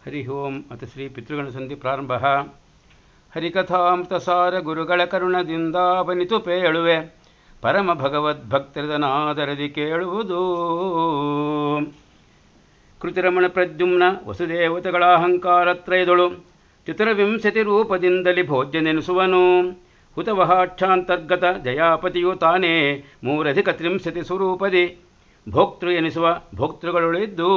ಹರಿ ಓಂ ಅಥ ಶ್ರೀ ಪಿತೃಗಣ ಸಂಧಿ ಪ್ರಾರಂಭ ಹರಿಕಥಾಮೃತಸಾರ ಗುರುಗಳ ಕರುಣದಿಂದಾವನಿತು ಪೇಳುವೆ ಪರಮ ಭಗವದ್ಭಕ್ತರದನಾದರದಿ ಕೇಳುವುದು ಕೃತಿರಮಣ ಪ್ರದ್ಯುಮ್ನ ವಸುದೇವತೆಗಳ ಅಹಂಕಾರತ್ರಯದೊಳು ಚತುರವಿಂಶತಿ ರೂಪದಿಂದಲಿ ಭೋಜ್ಯನೆನಿಸುವನು ಹುತವಹಾಕ್ಷಾಂತರ್ಗತ ಜಯಾಪತಿಯು ತಾನೇ ಮೂರಧಿಕ ತ್ರಿಂಶತಿ ಸ್ವರೂಪದಿ ಭೋಕ್ತೃ ಎನಿಸುವ ಭೋಕ್ತೃಗಳುಳಿದ್ದು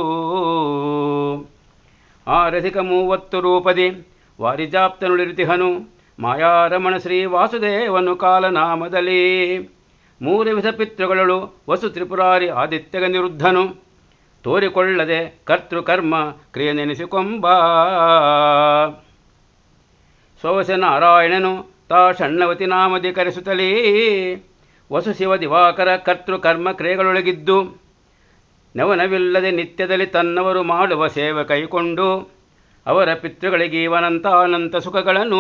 ಆರಧಿಕ ಮೂವತ್ತು ರೂಪದಿ ವಾರಿಜಾಪ್ತನುಳಿರಿತಿಹನು ಮಾಯಾರಮಣ ಶ್ರೀ ವಾಸುದೇವನು ಕಾಲನಾಮದಲ್ಲಿ ಮೂರು ವಿಧ ಪಿತೃಗಳಳು ವಸು ತ್ರಿಪುರಾರಿ ಆದಿತ್ಯಗ ನಿರುದ್ಧನು ತೋರಿಕೊಳ್ಳದೆ ಕರ್ತೃಕರ್ಮ ಕ್ರಿಯೆ ನೆನೆಸಿಕೊಂಬ ಸೋಸ ನಾರಾಯಣನು ತಾ ಷಣ್ಣವತಿ ನಾಮದಿ ಕರೆಸುತ್ತಲೇ ವಸು ಶಿವ ದಿವಾಕರ ಕರ್ತೃಕರ್ಮ ಕ್ರಿಯೆಗಳೊಳಗಿದ್ದು ನವನವಿಲ್ಲದೆ ನಿತ್ಯದಲ್ಲಿ ತನ್ನವರು ಮಾಡುವ ಸೇವೆ ಕೈಕೊಂಡು ಅವರ ಪಿತೃಗಳಿಗೆ ಇವನಂತ ಅನಂತ ಸುಖಗಳನ್ನು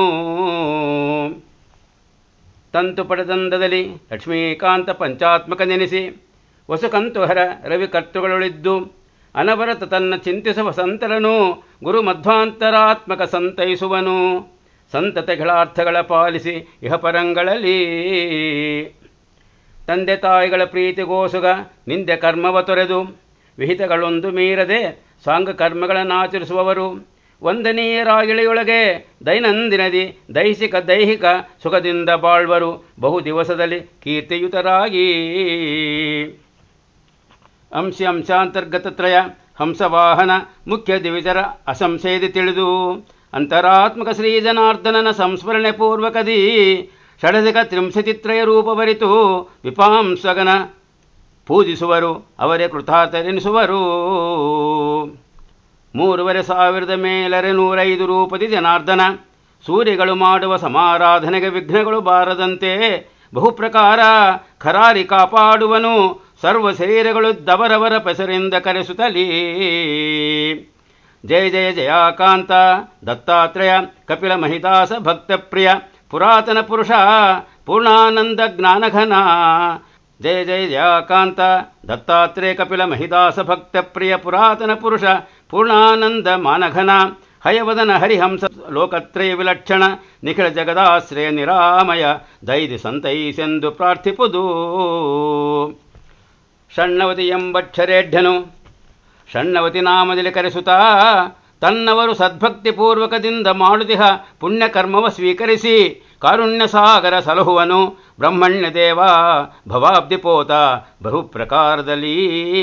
ತಂತು ಪಡೆದಂದದಲ್ಲಿ ಲಕ್ಷ್ಮೀಕಾಂತ ಪಂಚಾತ್ಮಕ ನೆನೆಸಿ ವಸುಕಂತುಹರ ರವಿ ಕರ್ತೃಗಳೊಳಿದ್ದು ಅನವರತ ತನ್ನ ಚಿಂತಿಸುವ ಸಂತರನು ಗುರು ಮಧ್ವಾಂತರಾತ್ಮಕ ಸಂತೈಸುವನು ಸಂತತೆಗಳಾರ್ಥಗಳ ಪಾಲಿಸಿ ಇಹಪರಂಗಳಲ್ಲಿ ತಂದೆ ತಾಯಿಗಳ ಪ್ರೀತಿಗೋಸುಗ ನಿಂದೆ ಕರ್ಮವ ತೊರೆದು ವಿಹಿತಗಳೊಂದು ಮೀರದೆ ಸಾಂಗ ಕರ್ಮಗಳನ್ನಾಚರಿಸುವವರು ಒಂದನೆಯರಾಗಿಳೆಯೊಳಗೆ ದೈನಂದಿನದಿ ದೈಹಿಕ ದೈಹಿಕ ಸುಖದಿಂದ ಬಾಳ್ವರು ಬಹು ದಿವಸದಲ್ಲಿ ಕೀರ್ತಿಯುತರಾಗಿ ಅಂಶ ಅಂಶಾಂತರ್ಗತತ್ರಯ ಹಂಸವಾಹನ ಮುಖ್ಯ ದಿವಿಜರ ಅಸಂಶಯದಿ ತಿಳಿದು ಅಂತರಾತ್ಮಕ ಶ್ರೀ ಜನಾರ್ದನನ ಸಂಸ್ಮರಣೆ ಪೂರ್ವಕದಿ ಷಡಧಿಕ ತ್ರಿಂಶತಿತ್ರಯ ರೂಪವರಿತು ವಿಪಾಂಸಗನ ಪೂಜಿಸುವರು ಅವರೇ ಕೃತಾರ್ಥರೆನಿಸುವರು ಮೂರುವರೆ ಸಾವಿರದ ಮೇಲರೆ ನೂರೈದು ರೂಪದಿ ಜನಾರ್ದನ ಸೂರ್ಯಗಳು ಮಾಡುವ ಸಮಾರಾಧನೆಗೆ ವಿಘ್ನಗಳು ಬಾರದಂತೆ ಬಹುಪ್ರಕಾರ ಖರಾರಿ ಕಾಪಾಡುವನು ಸರ್ವ ಶರೀರಗಳು ದವರವರ ಪೆಸರಿಂದ ಕರೆಸುತ್ತಲೀ ಜಯ ಜಯ ಜಯಾಕಾಂತ ದತ್ತಾತ್ರೇಯ ಕಪಿಲ ಮಹಿದಾಸ ಭಕ್ತಪ್ರಿಯ ಪುರಾತನ ಪುರುಷ ಪೂರ್ಣಾನಂದ ಜ್ಞಾನಘನ ಜಯ ಜಯ ಜಯಾಕಾಂತ ದತ್ತಾತ್ರೇಯ ಕಪಿಲ ಮಹಿದಾಸ ಭಕ್ತಪ್ರಿಯ ಪುರಾತನ ಪುರುಷ ಪೂರ್ಣಾನಂದ ಮಾನಘನ ಹಯವದನ ಹರಿಹಂಸ ಲೋಕತ್ರಯ ವಿಲಕ್ಷಣ ನಿಖಿಳ ಜಗದಾಶ್ರಯ ನಿರಾಮಯ ದೈದಿ ಸಂತೈಸೆಂದು ಪ್ರಾರ್ಥಿಪುದು ಷಣ್ಣವತಿ ಎಂಬಕ್ಷರೇಢ್ಯನು ಷಣ್ಣವತಿ ನಾಮದಲ್ಲಿ ಕರೆಸುತ್ತಾ ತನ್ನವರು ಸದ್ಭಕ್ತಿಪೂರ್ವಕದಿಂದ ಮಾಡುತ್ತಿಹ ಪುಣ್ಯಕರ್ಮವ ಸ್ವೀಕರಿಸಿ ಕಾರುಣ್ಯ ಸಾಗರ ಸಲಹುವನು ಬ್ರಹ್ಮಣ್ಯ ದೇವ ಭವಾಬ್ದಿಪೋತ ಬಹುಪ್ರಕಾರದಲ್ಲಿ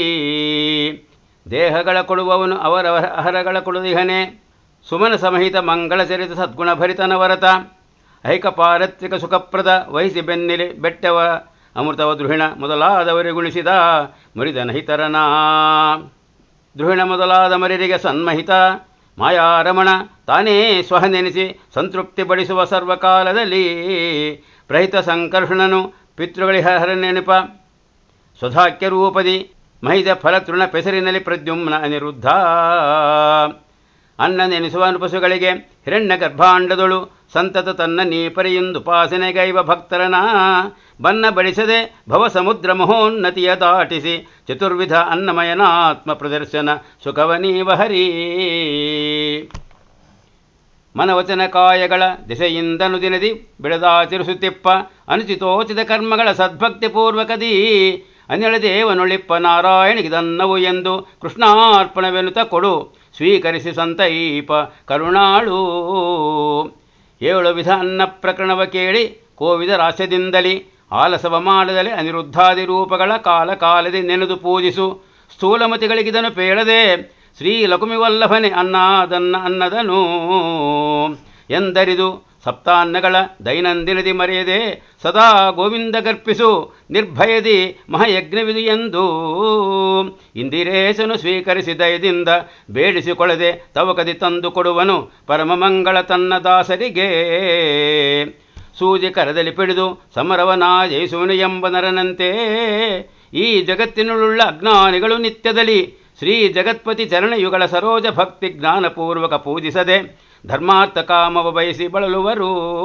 ದೇಹಗಳ ಕೊಡುವವನು ಅವರವರ ಅಹರಗಳ ಕೊಡುದಿಹನೆ ಸುಮನ ಸಮಹಿತ ಮಂಗಳಚರಿತ ಸದ್ಗುಣಭರಿತನವರತ ಐಕ ಪಾರತ್ರಿಕ ಸುಖಪ್ರದ ವಹಿಸಿ ಬೆನ್ನಿಲೆ ಬೆಟ್ಟವ ಅಮೃತವ ದೃಹಿಣ ಮೊದಲಾದವರಿಗುಣಿಸಿದ ಮುರಿದನಹಿತರನ ದೃಹಿಣ ಮೊದಲಾದ ಮರಿರಿಗೆ ಸನ್ಮಹಿತ ಮಾಯಾರಮಣ ತಾನೇ ಸ್ವಹ ನೆನೆಸಿ ಸಂತೃಪ್ತಿ ಬಡಿಸುವ ಸರ್ವಕಾಲದಲ್ಲಿ ಪ್ರಹಿತ ಸಂಕರ್ಷಣನು ಪಿತೃಗಳಿಹರ ನೆನಪ ಸ್ವಧಾಕ್ಯ ರೂಪದಿ ಮಹಿದ ಫಲತೃಣ ಪೆಸರಿನಲ್ಲಿ ಪ್ರದ್ಯುಮ್ನ ಅನಿರುದ್ಧ ಅನ್ನ ನೆನೆಸುವ ಅನುಪಸುಗಳಿಗೆ ಹಿರಣ್ಯ ಗರ್ಭಾಂಡದೊಳು ಸಂತತ ತನ್ನ ನೀಪರಿಯುಂದುಪಾಸನೆಗೈವ ಭಕ್ತರನ ಬನ್ನ ಬಡಿಸದೆ ಭವ ಸಮುದ್ರ ಮಹೋನ್ನತಿಯ ದಾಟಿಸಿ ಚತುರ್ವಿಧ ಅನ್ನಮಯನಾತ್ಮ ಪ್ರದರ್ಶನ ಸುಖವನೀವ ಹರಿ ಮನವಚನ ಕಾಯಗಳ ದಿಸೆಯಿಂದನು ದಿನದಿ ಬೆಳೆದಾಚರಿಸುತ್ತಿಪ್ಪ ಅನುಚಿತೋಚಿತ ಕರ್ಮಗಳ ಸದ್ಭಕ್ತಿಪೂರ್ವಕದಿ ಅನಿಳ ದೇವನುಳಿಪ್ಪ ನಾರಾಯಣಿಗಿದನ್ನವು ಎಂದು ಕೃಷ್ಣಾರ್ಪಣವೆನುತ ಕೊಡು ಸ್ವೀಕರಿಸಿ ಸಂತೈಪ ಕರುಣಾಳು ಏಳು ವಿಧ ಅನ್ನ ಪ್ರಕರಣವ ಕೇಳಿ ಕೋವಿದ ರಾಸ್ಯದಿಂದಲಿ ಆಲಸವ ಮಾಡದಲ್ಲಿ ಅನಿರುದ್ಧಾದಿ ರೂಪಗಳ ಕಾಲ ಕಾಲದಿ ನೆನೆದು ಪೂಜಿಸು ಸ್ಥೂಲಮತಿಗಳಿಗಿದನು ಪೇಳದೆ ಶ್ರೀ ಲಕುಮಿವಲ್ಲಭನೆ ಅನ್ನದನ್ನ ಅನ್ನದನು ಎಂದರಿದು ಸಪ್ತಾನ್ನಗಳ ದೈನಂದಿನದಿ ಮರೆಯದೆ ಸದಾ ಗೋವಿಂದ ಗರ್ಪಿಸು ನಿರ್ಭಯದಿ ಮಹಾಯಜ್ಞವಿದು ಎಂದು ಇಂದಿರೇಶನು ಸ್ವೀಕರಿಸಿ ದಯದಿಂದ ಬೇಡಿಸಿಕೊಳ್ಳದೆ ತವಕದಿ ತಂದು ಕೊಡುವನು ಪರಮಮಂಗಳ ತನ್ನ ದಾಸರಿಗೆ ಸೂಜಿ ಕರದಲ್ಲಿ ಪಿಡಿದು ಸಮರವನ ಜಯಿಸುವನು ಎಂಬ ನರನಂತೆ ಈ ಜಗತ್ತಿನಳುಳ್ಳ ಅಜ್ಞಾನಿಗಳು ನಿತ್ಯದಲ್ಲಿ ಶ್ರೀ ಜಗತ್ಪತಿ ಚರಣಯುಗಳ ಸರೋಜ ಭಕ್ತಿ ಜ್ಞಾನಪೂರ್ವಕ ಪೂಜಿಸದೆ ಧರ್ಮಾರ್ಥ ಕಾಮವ ಬಯಸಿ ಬಳಲುವರು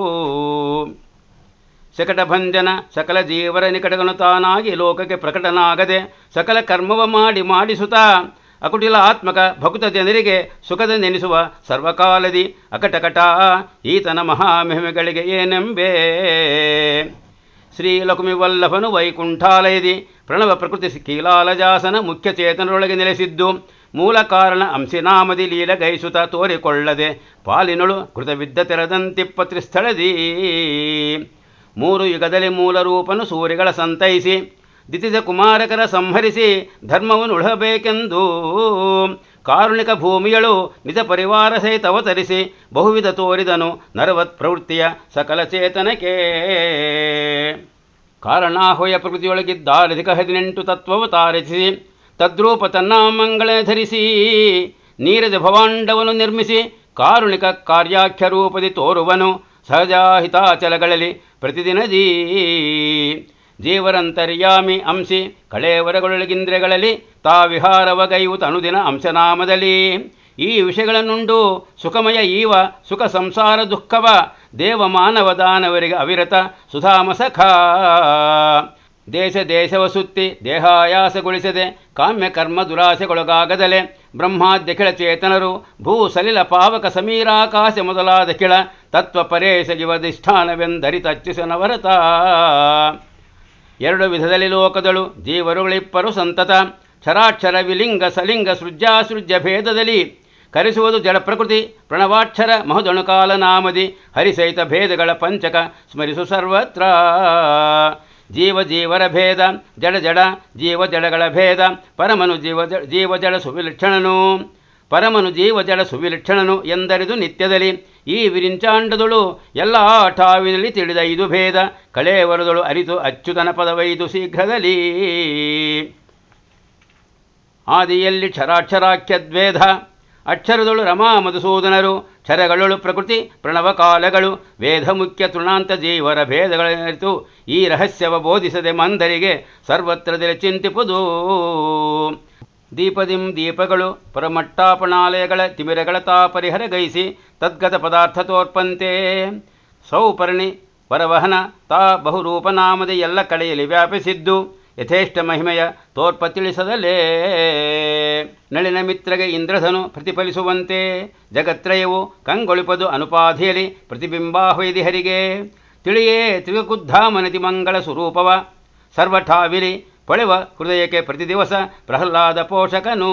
ಶಕಟಭಂಜನ ಸಕಲ ಜೀವರ ನಿಕಟಗನು ತಾನಾಗಿ ಲೋಕಕ್ಕೆ ಪ್ರಕಟನಾಗದೆ ಸಕಲ ಕರ್ಮವ ಮಾಡಿ ಮಾಡಿಸುತ್ತಾ ಅಕುಟಿಲ ಆತ್ಮಕ ಭಕುತ ಜನರಿಗೆ ಸುಖದ ನೆನೆಸುವ ಸರ್ವಕಾಲದಿ ಅಕಟಕಟ ಈತನ ಮಹಾಮಹಿಮೆಗಳಿಗೆ ಏನೆಂಬೇ ಶ್ರೀ ಲಕ್ಷ್ಮಿ ವಲ್ಲಭನು ವೈಕುಂಠಾಲಯದಿ ಪ್ರಣವ ಪ್ರಕೃತಿ ಕೀಲಾಲಜಾಸನ ಮುಖ್ಯ ಚೇತನರೊಳಗೆ ನೆಲೆಸಿದ್ದು ಮೂಲ ಕಾರಣ ಅಂಶಿನಾಮದಿ ಲೀಲಗೈಸುತ ತೋರಿಕೊಳ್ಳದೆ ಪಾಲಿನಳು ಕೃತವಿದ್ದ ತೆರದಂತಿಪ್ಪ ತ್ರಿಸ್ಥಳದಿ ಮೂರು ಯುಗದಲ್ಲಿ ಮೂಲ ರೂಪನು ಸೂರ್ಯಗಳ ಸಂತೈಸಿ ದಿತಿಜ ಕುಮಾರಕರ ಸಂಹರಿಸಿ ಧರ್ಮವನ್ನು ಉಳಬೇಕೆಂದು ಕಾರುಣಿಕ ಭೂಮಿಯಳು ನಿಜ ಪರಿವಾರ ಸಹಿತ ಅವತರಿಸಿ ಬಹುವಿಧ ತೋರಿದನು ನರವತ್ ಪ್ರವೃತ್ತಿಯ ಸಕಲ ಚೇತನಕ್ಕೆ ಕಾರಣಾಹೋಯ ಪ್ರಕೃತಿಯೊಳಗಿದ್ದಾರಧಿಕ ಹದಿನೆಂಟು ತತ್ವವು ತಾರಿಸಿ ತದ್ರೂಪ ತನ್ನ ಮಂಗಳ ಧರಿಸಿ ನೀರಜ ಭವಾಂಡವನ್ನು ನಿರ್ಮಿಸಿ ಕಾರುಣಿಕ ಕಾರ್ಯಾಖ್ಯ ರೂಪದಿ ತೋರುವನು ಸಹಜಾಹಿತಾಚಲಗಳಲ್ಲಿ ಪ್ರತಿದಿನದೀ ಜೀವರಂತರ್ಯಾಮಿ ಅಂಶಿ ಕಳೇವರಗೊಳಗಿಂದ್ರೆಗಳಲ್ಲಿ ತಾ ವಿಹಾರವಗೈವು ತನುದಿನ ಅಂಶನಾಮದಲ್ಲಿ ಈ ವಿಷಯಗಳನ್ನುಂಡು ಸುಖಮಯ ಈವ ಸುಖ ಸಂಸಾರ ದುಃಖವ ದೇವ ಮಾನವ ದಾನವರಿಗೆ ಅವಿರತ ಸುಧಾಮಸಖ ದೇಶ ದೇಶವ ಸುತ್ತಿ ದೇಹಾಯಾಸಗೊಳಿಸದೆ ಕಾಮ್ಯ ಕರ್ಮ ದುರಾಸೆಗೊಳಗಾಗದಲೆ ಬ್ರಹ್ಮಾದ್ಯಖಿಳ ಚೇತನರು ಭೂ ಸಲಿಲ ಪಾವಕ ಸಮೀರಾಕಾಶ ಮೊದಲಾದ ಕಿಳ ತತ್ವ ಪರೇಶ ಇವಧಿಷ್ಠಾನವೆಂದರಿತಚ್ಚಿಸನವರತ ಎರಡು ವಿಧದಲ್ಲಿ ಲೋಕದಳು ಜೀವರುಗಳಿಪ್ಪರು ಸಂತತ ಕ್ಷರಾಕ್ಷರ ವಿಲಿಂಗ ಸಲಿಂಗ ಸೃಜ್ಯಾಸೃಜ್ಯ ಭೇದದಲ್ಲಿ ಕರೆಸುವುದು ಜಡ ಪ್ರಕೃತಿ ಪ್ರಣವಾಕ್ಷರ ಮಹದಣುಕಾಲ ನಾಮದಿ ಹರಿಸಹಿತ ಭೇದಗಳ ಪಂಚಕ ಸ್ಮರಿಸು ಸರ್ವತ್ರ ಜೀವ ಜೀವರ ಭೇದ ಜಡ ಜಡ ಜೀವ ಜಡಗಳ ಭೇದ ಪರಮನು ಜೀವ ಜೀವ ಜಡ ಸುವಿಲಕ್ಷಣನು ಪರಮನು ಜೀವ ಜಡ ಸುವಿಲಕ್ಷಣನು ಎಂದರಿದು ನಿತ್ಯದಲ್ಲಿ ಈ ವಿರಿಂಚಾಂಡದಳು ಎಲ್ಲ ಠಾವಿನಲ್ಲಿ ತಿಳಿದ ಇದು ಭೇದ ಕಳೇವರದಳು ಅರಿತು ಅಚ್ಯುತನ ಪದವೈದು ಶೀಘ್ರದಲ್ಲಿ ಆದಿಯಲ್ಲಿ ಕ್ಷರಾಕ್ಷರಾಖ್ಯದ್ವೇದ ಅಕ್ಷರದಳು ರಮಾ ಮಧುಸೂದನರು ಕ್ಷರಗಳಳು ಪ್ರಕೃತಿ ಪ್ರಣವ ಕಾಲಗಳು ವೇದ ಮುಖ್ಯ ತೃಣಾಂತ ಜೀವರ ಭೇದಗಳರಿತು ಈ ರಹಸ್ಯವ ಬೋಧಿಸದೆ ಮಂದರಿಗೆ ಸರ್ವತ್ರದಲ್ಲಿ ಚಿಂತಿಪುದು ದೀಪದಿಂ ದೀಪಗಳು ಪರಮಟ್ಟಾಪಣಾಲಯಗಳ ತಿಮಿರಗಳ ತಾ ಪರಿಹರಗೈಸಿ ತದ್ಗತ ಪದಾರ್ಥ ತೋರ್ಪಂತೆ ಸೌಪರ್ಣಿ ವರವಹನ ತಾ ಬಹುರೂಪನಾಮದ ಎಲ್ಲ ಕಡೆಯಲ್ಲಿ ವ್ಯಾಪಿಸಿದ್ದು ಯಥೇಷ್ಟ ಮಹಿಮೆಯ ತೋರ್ಪ ತಿಳಿಸದಲೇ ನಳಿನ ಮಿತ್ರಗೆ ಇಂದ್ರಧನು ಪ್ರತಿಫಲಿಸುವಂತೆ ಜಗತ್ರಯವು ಕಂಗೊಳಿಪದು ಅನುಪಾಧಿಯಲಿ ಪ್ರತಿಬಿಂಬಾಹ್ವೈದಿ ಹರಿಗೆ ತಿಳಿಯೇ ತ್ರಿಗುದ್ಧಾಮನತಿ ಮಂಗಳ ಸ್ವರೂಪವ ಸರ್ವಠಾವಿಲಿ ಪೊಳೆವ ಹೃದಯಕ್ಕೆ ಪ್ರತಿ ದಿವಸ ಪ್ರಹ್ಲಾದ ಪೋಷಕನೂ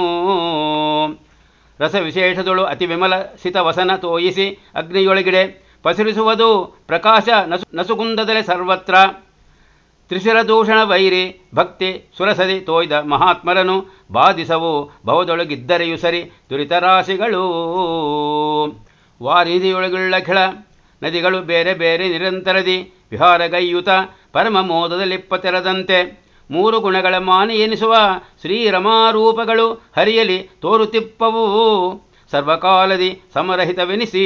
ರಸ ವಿಶೇಷದಳು ಅತಿ ವಿಮಲ ಸಿತವಸನ ತೋಯಿಸಿ ಅಗ್ನಿಯೊಳಗಿಡೆ ಪಸರಿಸುವುದು ಪ್ರಕಾಶ ನಸು ನಸುಗುಂದದಲೆ ಸರ್ವತ್ರ ತ್ರಿಶಿರದೂಷಣ ವೈರಿ ಭಕ್ತಿ ಸುರಸದಿ ತೋಯ್ದ ಮಹಾತ್ಮರನು ಬಾಧಿಸವು ಭವದೊಳಗಿದ್ದರೆಯು ಸರಿ ದುರಿತರಾಶಿಗಳು ವಾರಿದಿಯೊಳಗುಳ್ಳ ಖಿಳ ನದಿಗಳು ಬೇರೆ ಬೇರೆ ನಿರಂತರದಿ ವಿಹಾರಗೈಯುತ ಪರಮ ಮೋದದಲ್ಲಿಪ್ಪ ತೆರದಂತೆ ಮೂರು ಗುಣಗಳ ಮಾನಿ ಎನಿಸುವ ಶ್ರೀರಮಾರೂಪಗಳು ಹರಿಯಲಿ ತೋರುತಿಪ್ಪವು ಸರ್ವಕಾಲದಿ ಸಮರಹಿತವೆನಿಸಿ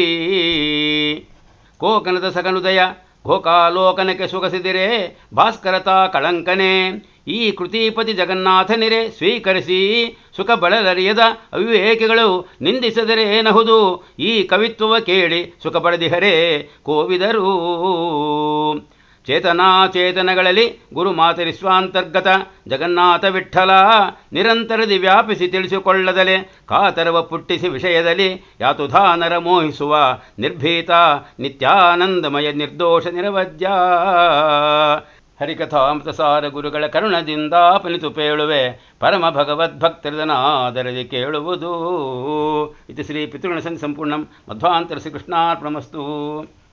ಕೋಕನದ ಸಗನುದಯ ಘೋಕಾಲೋಕನಕ್ಕೆ ಸುಖಸಿದಿರೆ ಭಾಸ್ಕರತಾ ಕಳಂಕನೆ ಈ ಕೃತಿಪತಿ ಜಗನ್ನಾಥನಿರೆ ಸ್ವೀಕರಿಸಿ ಸುಖ ಬಳಲರಿಯದ ಅವಿವೇಕಿಗಳು ನಿಂದಿಸದರೆ ಏನಹುದು ಈ ಕವಿತ್ವವ ಕೇಳಿ ಸುಖ ಪಡೆದಿಹರೆ ಕೋವಿದರು ಚೇತನಾಚೇತನಗಳಲ್ಲಿ ಗುರು ಮಾತರಿ ಸ್ವಾಂತರ್ಗತ ಜಗನ್ನಾಥ ವಿಠಲ ನಿರಂತರದಿ ವ್ಯಾಪಿಸಿ ತಿಳಿಸಿಕೊಳ್ಳದಲೆ ಕಾತರವ ಪುಟ್ಟಿಸಿ ವಿಷಯದಲ್ಲಿ ಯಾತುಧಾನರ ಮೋಹಿಸುವ ನಿರ್ಭೀತ ನಿತ್ಯಾನಂದಮಯ ನಿರ್ದೋಷ ನಿರವಜ್ಯ ಹರಿಕಥಾಮೃತಸಾರ ಗುರುಗಳ ಕರುಣದಿಂದ ಪನಿತು ಪೇಳುವೆ ಪರಮ ಭಗವದ್ಭಕ್ತರದನಾದರದಿ ಕೇಳುವುದು ಇದು ಶ್ರೀ ಪಿತೃಗಣ ಸಂಪೂರ್ಣಂ ಮಧ್ವಾಂತರ ಶ್ರೀ ಕೃಷ್ಣಾರ್ಪಣಮಸ್ತು